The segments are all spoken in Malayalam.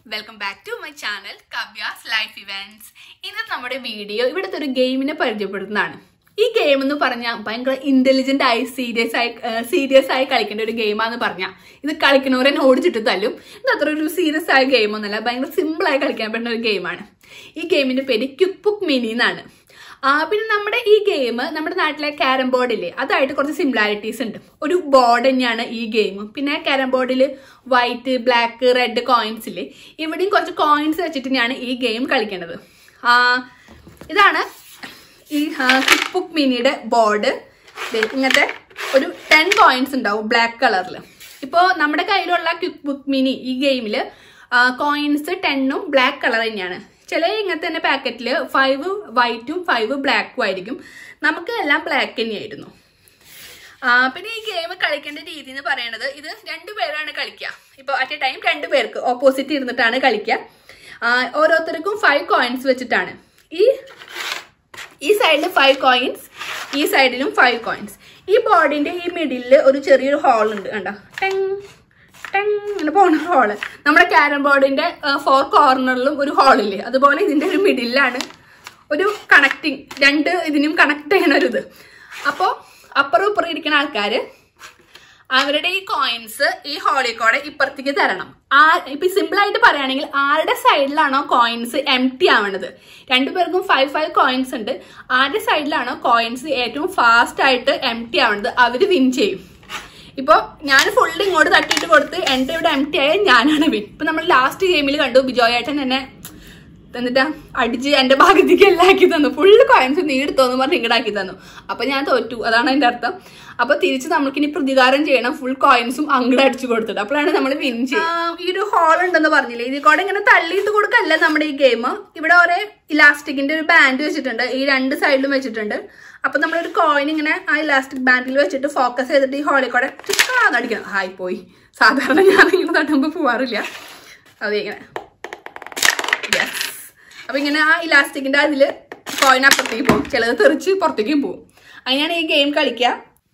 Welcome back to my channel Kavya's life events ഇന്ന് നമ്മുടെ വീഡിയോ ഇവിടുത്തെ ഒരു ഗെയിമിനെ പരിചയപ്പെടുത്തുന്നതാണ് ഈ ഗെയിം എന്ന് പറഞ്ഞാൽ ഭയങ്കര ഇന്റലിജന്റ് ആയി സീരിയസ് ആയി സീരിയസ് ആയി കളിക്കേണ്ട ഒരു ഗെയിമാന്ന് പറഞ്ഞാൽ ഇത് കളിക്കുന്നവരെ ഓടിച്ചിട്ട് തല്ലും ഇത് അത്ര ഒരു സീരിയസ് ആയ ഗെയിം ഒന്നല്ല ഭയങ്കര സിമ്പിൾ ആയി കളിക്കാൻ പറ്റുന്ന ഒരു ഗെയിമാണ് ഈ ഗെയിമിന്റെ പേര് ക്യുക്ക് ബുക്ക് മിനി എന്നാണ് ആ, പിന്നെ നമ്മുടെ ഈ ഗെയിം നമ്മുടെ നാട്ടിലെ ക്യാരം ബോർഡില്ലേ അതായിട്ട് കുറച്ച് സിമിലാരിറ്റീസ് ഉണ്ട് ഒരു ബോർഡ് തന്നെയാണ് ഈ ഗെയിം പിന്നെ ക്യാരം ബോർഡിൽ വൈറ്റ് ബ്ലാക്ക് റെഡ് കോയിൻസ് ഇല്ലേ ഇവിടെയും കുറച്ച് കോയിൻസ് വെച്ചിട്ട് തന്നെയാണ് ഈ ഗെയിം കളിക്കേണ്ടത് ആ, ഇതാണ് ഈ കിക്ക് ബുക്ക് മിനിയുടെ ബോർഡ് ഇങ്ങനത്തെ ഒരു ടെൻ കോയിൻസ് ഉണ്ടാവും ബ്ലാക്ക് കളറിൽ ഇപ്പോൾ നമ്മുടെ കയ്യിലുള്ള ക്വിക്ക് ബുക്ക് മിനി ഈ ഗെയിമിൽ കോയിൻസ് ടെന്നും ബ്ലാക്ക് കളർ തന്നെയാണ് ചില ഇങ്ങനത്തെ തന്നെ പാക്കറ്റിൽ ഫൈവ് വൈറ്റും ഫൈവ് ബ്ലാക്കും ആയിരിക്കും നമുക്ക് എല്ലാം ബ്ലാക്ക് തന്നെയായിരുന്നു ആ, പിന്നെ ഈ ഗെയിം കളിക്കേണ്ട രീതി എന്ന് പറയുന്നത് ഇത് രണ്ടുപേരാണ് കളിക്കുക ഇപ്പോൾ അറ്റ് എ ടൈം രണ്ടു പേർക്ക് ഓപ്പോസിറ്റ് ഇരുന്നിട്ടാണ് കളിക്കുക ആ, ഓരോരുത്തർക്കും ഫൈവ് കോയിൻസ് വെച്ചിട്ടാണ് ഈ ഈ സൈഡിൽ ഫൈവ് കോയിൻസ് ഈ സൈഡിലും ഫൈവ് കോയിൻസ് ഈ ബോർഡിന്റെ ഈ മിഡിലിൽ ഒരു ചെറിയൊരു ഹോൾ ഉണ്ട് കണ്ടോ ടെങ് ടെങ് ഇങ്ങനെ പോണ ഹോള് നമ്മുടെ ക്യാരം ബോർഡിന്റെ ഫോർ കോർണറിലും ഒരു ഹോളില്ലേ അതുപോലെ ഇതിന്റെ ഒരു മിഡിലാണ് ഒരു കണക്റ്റിംഗ് രണ്ട് ഇതിനും കണക്ട് ചെയ്യണ ഒരു ഇത് അപ്പോൾ അപ്പുറം ഇപ്പുറം ഇരിക്കുന്ന ആൾക്കാര് അവരുടെ ഈ കോയിൻസ് ഈ ഹോളി കൂടെ ഇപ്പുറത്തേക്ക് തരണം ആ ഇപ്പൊ സിമ്പിൾ ആയിട്ട് പറയുകയാണെങ്കിൽ ആരുടെ സൈഡിലാണോ കോയിൻസ് എം ടി ആവണത് രണ്ടുപേർക്കും ഫൈവ് ഫൈവ് കോയിൻസ് ഉണ്ട് ആരുടെ സൈഡിലാണോ കോയിൻസ് ഏറ്റവും ഫാസ്റ്റ് ആയിട്ട് എം ടി ആവണത് അവര് വിൻ ചെയ്യും ഇപ്പൊ ഞാൻ ഫുള്ള് ഇങ്ങോട്ട് തട്ടിയിട്ട് കൊടുത്ത് എന്റെ ഇവിടെ എം ടി ആയ ഞാനാണ് വിൻ ഇപ്പൊ നമ്മൾ ലാസ്റ്റ് ഗെയിമിൽ കണ്ടു ബിജോയ് ഏട്ടൻ എന്നെ എന്നിട്ടാ അടിച്ച് എന്റെ ഭാഗത്തേക്ക് എല്ലാം ആക്കി തന്നു ഫുള്ള് കോയിൻസ് നീ എടുത്തോന്ന് പറഞ്ഞ് ഇങ്ങടാക്കി തന്നു അപ്പൊ ഞാൻ തോറ്റു അതാണ് അതിന്റെ അർത്ഥം അപ്പൊ തിരിച്ച് നമ്മൾക്ക് ഇനി പ്രതികാരം ചെയ്യണം ഫുൾ കോയിൻസും അങ്ങോട്ട് അടിച്ചു കൊടുത്തിട്ട് അപ്പോഴാണ് നമ്മൾ വിൻ ചെയ്യുന്നത് ഈ ഒരു ഹോൾ ഉണ്ടെന്ന് പറഞ്ഞില്ലേ ഇതിൽ കൂടെ ഇങ്ങനെ തള്ളിയിട്ട് കൊടുക്കല്ല നമ്മുടെ ഈ ഗെയിം ഇവിടെ ഒരേ ഇലാസ്റ്റിക്കിന്റെ ഒരു ബാൻഡ് വെച്ചിട്ടുണ്ട് ഈ രണ്ട് സൈഡിലും വെച്ചിട്ടുണ്ട് അപ്പൊ നമ്മളൊരു കോയിൻ ഇങ്ങനെ ആ ഇലാസ്റ്റിക് ബാൻഡിൽ വെച്ചിട്ട് ഫോക്കസ് ചെയ്തിട്ട് ഈ ഹോളിൽ കൂടെ ചുക്കാന്ന് അടിക്കണം ഹായ് പോയി സാധാരണ ഞാൻ ഇങ്ങനെ തട്ടുമ്പോൾ പോവാറില്ല അതെ ഇങ്ങനെ യെസ് അപ്പൊ ഇങ്ങനെ ആ ഇലാസ്റ്റിക്കിന്റെ അതില് കോയിൻ അപ്പുറത്തേക്ക് പോകും ചിലത് തെറിച്ച് പുറത്തേക്കും പോകും അങ്ങനെയാണ് ഈ ഗെയിം കളിക്കുക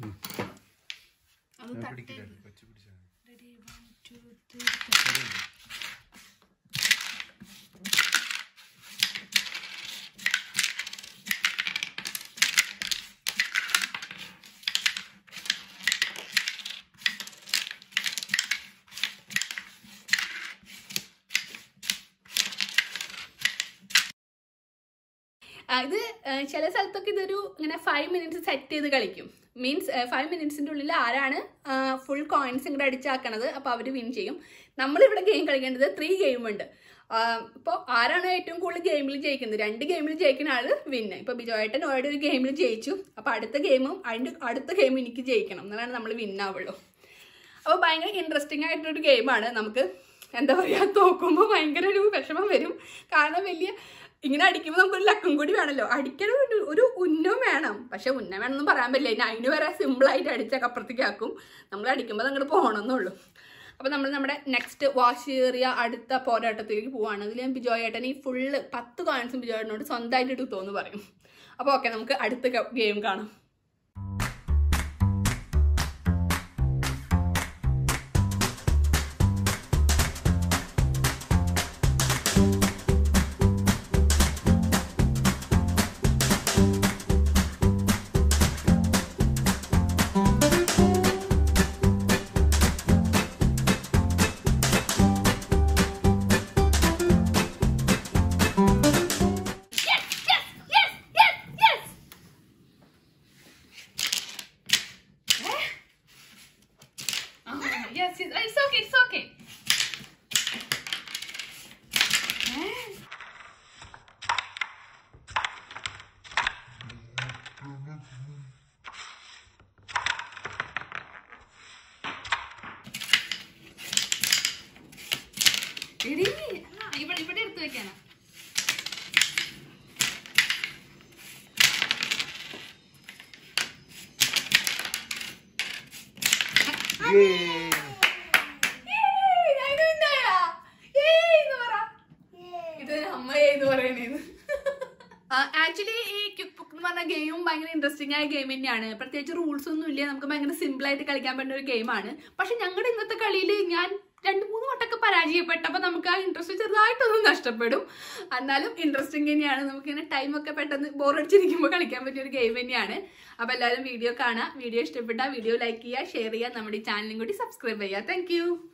ആ, ഇത് ആ, ചില സ്ഥലത്തൊക്കെ ഇതൊരു ഇങ്ങനെ ഫൈവ് മിനിറ്റ്സ് സെറ്റ് ചെയ്ത് കളിക്കും മീൻസ് ഫൈവ് മിനിറ്റ്സിന്റെ ഉള്ളിൽ ആരാണ് ഫുൾ കോയിൻസ് ഇങ്ങോട്ട് അടിച്ചാക്കണത് അപ്പൊ അവര് വിൻ ചെയ്യും നമ്മളിവിടെ ഗെയിം കളിക്കേണ്ടത് ത്രീ ഗെയിം ഉണ്ട് ഇപ്പോൾ ആരാണ് ഏറ്റവും കൂടുതൽ ഗെയിമിൽ ജയിക്കുന്നത് രണ്ട് ഗെയിമിൽ ജയിക്കുന്ന ആള് വിന്ന് ഇപ്പൊ ബിജോയേട്ടൻ ഓൾറെഡി ഒരു ഗെയിമിൽ ജയിച്ചു അപ്പൊ അടുത്ത ഗെയിമും അതിന്റെ അടുത്ത ഗെയിം എനിക്ക് ജയിക്കണം എന്നാലാണ് നമ്മൾ വിന്നാവുള്ളൂ അപ്പോൾ ഭയങ്കര ഇൻട്രസ്റ്റിംഗ് ആയിട്ടൊരു ഗെയിമാണ് നമുക്ക് എന്താ പറയുക തോക്കുമ്പോൾ ഭയങ്കര ഒരു വിഷമം വരും കാരണം വലിയ ഇങ്ങനെ അടിക്കുമ്പോൾ നമുക്കൊരു ലക്കും കൂടി വേണമല്ലോ അടിക്കാൻ ഒരു ഒരു ഉന്നം വേണം പക്ഷെ ഉന്നം വേണമെന്ന് പറയാൻ പറ്റില്ല ഇനി അതിന് വരെ സിമ്പിളായിട്ട് അടിച്ചാൽ അപ്പുറത്തേക്ക് ആക്കും നമ്മൾ അടിക്കുമ്പോൾ അങ്ങോട്ട് പോകണമെന്നുള്ളൂ അപ്പോൾ നമ്മൾ നമ്മുടെ നെക്സ്റ്റ് വാശേറിയ അടുത്ത പോരാട്ടത്തിലേക്ക് പോവാണ് അതിൽ ഞാൻ ബിജോയ് ഏട്ടൻ ഈ ഫുള്ള് പത്ത് കോയിൻസും ബിജോയ് ഏട്ടനോട് സ്വന്തമായിട്ട് എടുത്തോന്ന് പറയും അപ്പോൾ ഓക്കെ നമുക്ക് അടുത്ത ഗെയിം കാണാം Yes, yes, yes, yes, yes. Eh? Oh, yes, yes. It's okay, it's okay. Eh? എടീ, ആ, ഇവിടെ ഇവിടെ എടുത്തു വെക്കാനാ ഏയ്, ഞാനിത് വിന്നയാ. ഏയ് എന്ന് പറ. ഇത് അമ്മയെ എന്ന് പറയണേന്ന് ആക്ച്വലി ഈ ക്യുക്ക് ബുക്ക് എന്ന് പറഞ്ഞ ഗെയിം ഭയങ്കര ഇൻട്രസ്റ്റിംഗ് ആയ ഗെയിം തന്നെയാണ് പ്രത്യേകിച്ച് റൂൾസ് ഒന്നും ഇല്ല നമുക്ക് ഭയങ്കര സിമ്പിൾ ആയിട്ട് കളിക്കാൻ പറ്റുന്ന ഒരു ഗെയിമാണ് പക്ഷെ ഞങ്ങളുടെ ഇന്നത്തെ കളിയിൽ ഞാൻ രണ്ട് മൂന്ന് വട്ടമൊക്കെ പരാജയപ്പെട്ടപ്പോൾ നമുക്ക് ആ ഇൻട്രസ്റ്റ് ചെറുതായിട്ടൊന്നും നഷ്ടപ്പെടും എന്നാലും ഇൻട്രസ്റ്റിംഗ് തന്നെയാണ് നമുക്കിങ്ങനെ ടൈമൊക്കെ പെട്ടെന്ന് ബോറടിച്ചിരിക്കുമ്പോൾ കളിക്കാൻ പറ്റിയ ഒരു ഗെയിം തന്നെയാണ് അപ്പോൾ എല്ലാവരും വീഡിയോ കാണുക വീഡിയോ ഇഷ്ടപ്പെട്ടാൽ വീഡിയോ ലൈക്ക് ചെയ്യുക ഷെയർ ചെയ്യുക നമ്മുടെ ഈ ചാനലും കൂടി സബ്സ്ക്രൈബ് ചെയ്യുക താങ്ക്